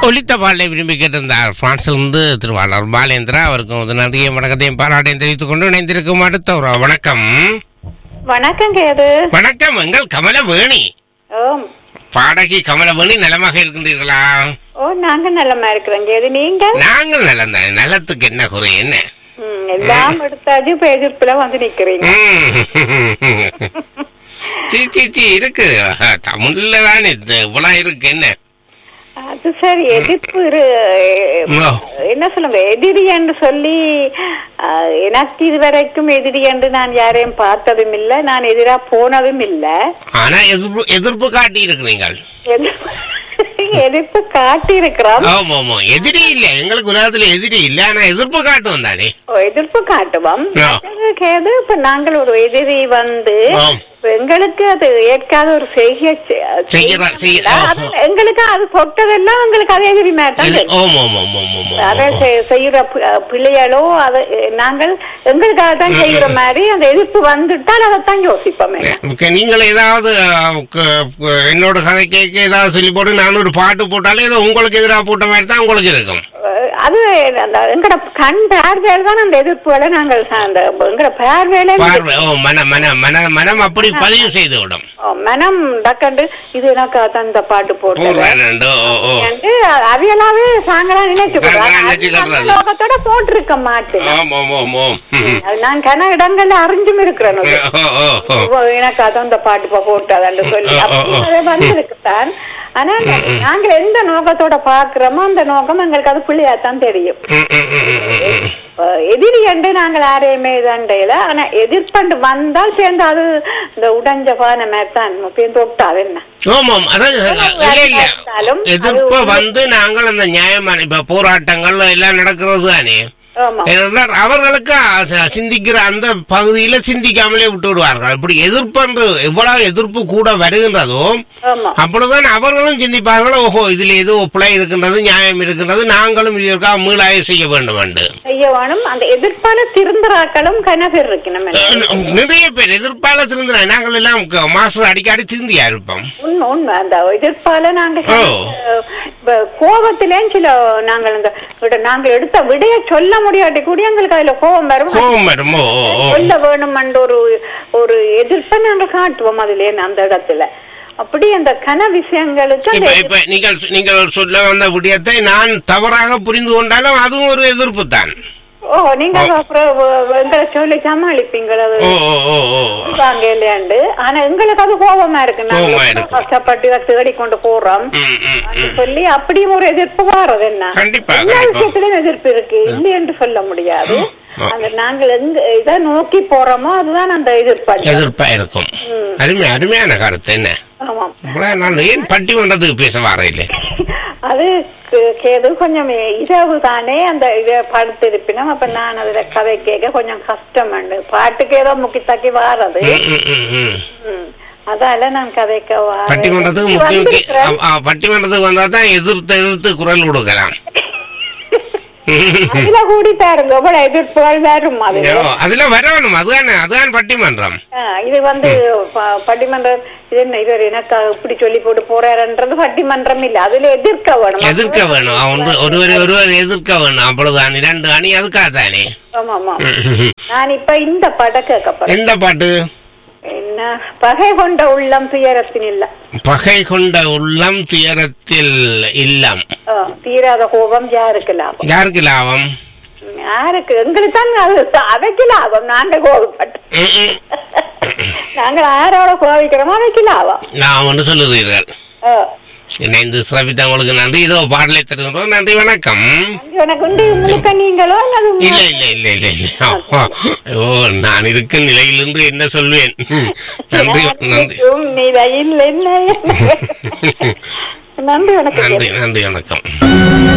ஒலித்த பாடலை விரும்பி கேட்டிருந்தார் பிரான்சிலிருந்து திருவாளர் பாலேந்திரா அவருக்கும் ஒரு நன்றியை வணக்கத்தையும் பாராட்டையும் தெரிவித்துக் கொண்டு இணைந்திருக்கும் அடுத்த ஒரு வணக்கம் வணக்கம் கேது வணக்கம் எங்கள் கமலவேணி ஓம் பாடகி கமலவேணி நலமாக இருக்கின்றீர்களா ஓ நாங்க நல்லமா இருக்கிறோம் கேது நீங்க நாங்கள் நலம் தான் நலத்துக்கு என்ன குறை என்ன ம், எல்லாம் எடுத்தாச்சு இப்ப எதிர்ப்புல வந்து நிக்கிறீங்க ம். சீ சீ சீ இருக்கு தமிழ்ல தானே இது இவ்வளவு இருக்கு என்ன அது சரி எதிர்ப்பு இரு- ஓ. என்ன சொல்லுங்க எதிரி என்று சொல்லி அஹ், எனக்கு இதுவரைக்கும் எதிரி என்று நான் யாரையும் பார்த்ததும் இல்ல நான் எதிரா போனதும் இல்ல ஆனா எதிர்ப்பு எதிர்ப்பு காட்டி இருக்கிறீங்கள் எதிர்ப்பு எதிர்ப்பு காட்டி இருக்கிறோம் ஆமா ஆமா எதிரி இல்ல எங்களுக்கு உலகத்துல எதிரி இல்ல ஆனா எதிர்ப்பு காட்டும் தானே ஓ, எதிர்ப்பு காட்டுவோம் ஆ. மற்றது கேது இப்ப நாங்கள் ஒரு எதிரி வந்து ஆம். இப்ப எங்களுக்கு அது ஏற்காத ஒரு செய்கை செ- செய்யறா- செய்ய- செய்யல. அது எங்களுக்கு அது தொட்டதெல்லாம் எங்களுக்கு அதே எதிரி மாதிரி தான் இது- தெரியும். ஆமா ஆமா ஆமா ஆமா, ஆமா அதை ஆமா. செ- செய்யற பி- அஹ் பிள்ளைகளோ அதை அஹ், நாங்கள் எங்களுக்காக தான் செய்யற மாதிரி அந்த எதிர்ப்பு வந்துட்டால் அதைத்தான் யோசிப்போம் என்ன. ஓகே, நீங்கள் ஏதாவது அஹ், க- க- என்னோட கதை கேட்க ஏதாவது சொல்லி போட்டு நான் ஒரு பாட்டு போட்டாலே ஏதோ உங்களுக்கு எதிராக போட்ட மாதிரி தான் உங்களுக்கு இருக்கும் அஹ், அது அந்த எங்கட கண் பார்வையில தான் அந்த எதிர்ப்புகளை நாங்கள் சா- அந்த எங்கட பார்வையில பார்வை ஓ மன மன மன மனம் அப்படி பதிவு செய்து விடும் ஓ, மனம் டக்கண்டு இது எனக்கு அந்த பாட்டு போட்டு போடுறேன் ஓ ஓ அவையெல்லாவே சாங்களா நினைச்சு சாங்களா நினைச்சுக்கிறது. லோகத்தோட போட்டிருக்க மாட்டேன் ஆமா ஆமா ஆமா ம். அது நான் கன இடங்கள்ல அறிஞ்சும் இருக்கிறேன் அது. ஓ ஓ ஓ ஓ, எனக்கு அது அந்த பாட்டு இப்ப போட்டு அதன்னு சொல்லி ஓ, ஓ, ஓ. அப்படி அது வந்திருக்குத்தான் ஆனா நாங்க எந்த நோக்கத்தோட பாக்குறோமோ அந்த நோக்கம் எங்களுக்கு அது பிள்ளையாத்தான் தெரியும் ம், ம், ம், ம், ம், ம். அஹ் எதிரி என்று நாங்கள் யாரையுமே தண்டையில ஆனா எதிர்ப்பண்டு வந்தால் சேர்ந்து அது இந்த உடைஞ்ச பானை மாதிரி தான் சேர்ந்து தொட்டாது என்ன ஆமாம் அதாவது இல்ல இல்ல எதிர்ப்ப வந்து நாங்கள் அந்த நியாயமான இப்ப போராட்டங்கள் எல்லாம் நடக்கிறது தானே ஆமா ஏனென்றால் அவர்களுக்கு அ- சிந்திக்கிற அந்த பகுதியில சிந்திக்காமலே விட்டு விடுவார்கள் இப்படி எதிர்ப்பு என்று எவ்வளவு எதிர்ப்பு கூட வருகின்றதோ ஆமா அப்பொழுதுதான் அவர்களும் சிந்திப்பார்கள் ஓஹோ இதுல ஏதோ பிழை இருக்கின்றது நியாயம் இருக்கின்றது நாங்களும் இதற்காக மீளாய்வு செய்ய வேண்டும் என்று செய்ய வேணும் அந்த எதிர்ப்பான திருந்தராக்களும் கனபேர் இருக்கணும் என்ன. நிறைய பேர் எதிர்ப்பால திருந்தின நாங்கள் எல்லாம் க- மாஸ்டர் அடிக்கடி திருந்தியா இருப்போம் உண்மை உண்மை அந்த எதிர்ப்பால நாங்க ஓ. அஹ், இப்ப கோபத்திலேயும் சில நாங்கள் இந்த விட- நாங்க எடுத்த விடைய சொல்ல முடியாட்டி கூட எங்களுக்கு அதுல கோபம் வரும் கோபம் வரும் ஓ ஓ, ஓ சொல்ல வேணும் ஒரு ஒரு எதிர்ப்பை நாங்க காட்டுவோம் அதுல அந்த இடத்துல அப்படி அந்த கன விஷயங்களுக்கு அந்த இப்ப இப்ப நீங்கள் நீங்கள் சொல்ல வந்த விடயத்தை நான் தவறாக புரிந்து கொண்டாலும் அதுவும் ஒரு எதிர்ப்பு தான் ஓ நீங்க அப்புறம் வ- வ- எங்களை சொல்லி சமாளிப்பீங்களா அது ஓ ஓ ஓ ஓ வாங்க இல்லையாண்டு ஆனா எங்களுக்கு அது கோபமா இருக்கு கோபமா நாங்க இருக்கு. கஷ்டப்பட்டு இதை தேடி கொண்டு போறோம் ம், ம், அது ம். சொல்லி அப்படியும் ஒரு எதிர்ப்பு வாரது என்ன கண்டிப்பா, எல்லா கண்டிப்பா. விஷயத்திலயும் எதிர்ப்பு இருக்கு இல்லை என்று சொல்ல முடியாது ஆ. அந்த நாங்கள் எங்க இதை நோக்கி போறோமோ அதுதான் அந்த எதிர்ப்பு எதிர்ப்பா இருக்கும் ம். அருமை அருமையான கருத்து என்ன ஆமாம் இவ்வளவு நாள் ஏன் பட்டிமன்றத்துக்கு பேச வரையில அது கு- கேது கொஞ்சம் இரவு தானே அந்த இதை படுத்திருப்பினோம் அப்ப நான் அதுல கதை கேட்க கொஞ்சம் கஷ்டம் உண்டு பாட்டுக்கு ஏதோ முக்கி தக்கி வாரது ம், ம், ம், ம். ம். அதால நான் கதைக்க வாரேன். பட்டிமன்றத்துக்கு முக்கிய முக்கிய வந்திருக்கிறேன். ஆ, ஆ, பட்டிமன்றத்துக்கு வந்தா தான் எதிர்த்து எதிர்த்து குரல் கொடுக்கலாம் அதுல கூடி பாருங்க எவ்வளவு எதிர்ப்புகள் வரும் அது ஐயோ, அதுல வரணும் அதுதானே அதுதான் பட்டிமன்றம் ஆ, இது வந்து ப- பட்டிமன்றம் இது என்ன இவர் எனக்கு இப்படி சொல்லி போட்டு போறாருன்றது பட்டிமன்றம் இல்ல அதுல எதிர்க்க வேணும் எதிர்க்க வேணும் ஒன்று ஒருவரை ஒருவர் எதிர்க்க வேணும் அவ்வளவுதான் இரண்டு அணி அதுக்காக தானே ஆமா ஆமா ம், ம், ம். நான் இப்ப இந்த படம் கேட்க போறேன் எந்த பாட்டு என்ன பகை கொண்ட உள்ளம் துயரத்தின் இல்ல பகை கொண்ட உள்ளம் துயரத்தில் இல்லம் ஆ, தீராத கோபம் யாருக்கு லாபம் யாருக்கு லாபம் யாருக்கு எங்களுக்கு தான் அது அவைக்கு லாபம் நாங்க கோபப்பட்டோம் ம், ம். நாங்கள் யாரோட கோபிக்கிறோமோ அவைக்கு லாபம் நான் ஒன்று சொல்லுகிறீர்கள் ஆ. இணைந்து சிறப்பித்த உங்களுக்கு நன்றி இதோ பாடலை தருகிறோம் நன்றி வணக்கம் நன்றி, உனக்கு உண்டு முழுக்க நீங்களோ அல்லது உங்க- இல்ல இல்ல இல்ல இல்ல இல்ல அப்பா, ஓ நான் இருக்கும் நிலையிலிருந்து என்ன சொல்வேன் ம், நன்றி நன்றி உம் நிலையில் என்ன நன்றி வணக்கம் நன்றி நன்றி வணக்கம்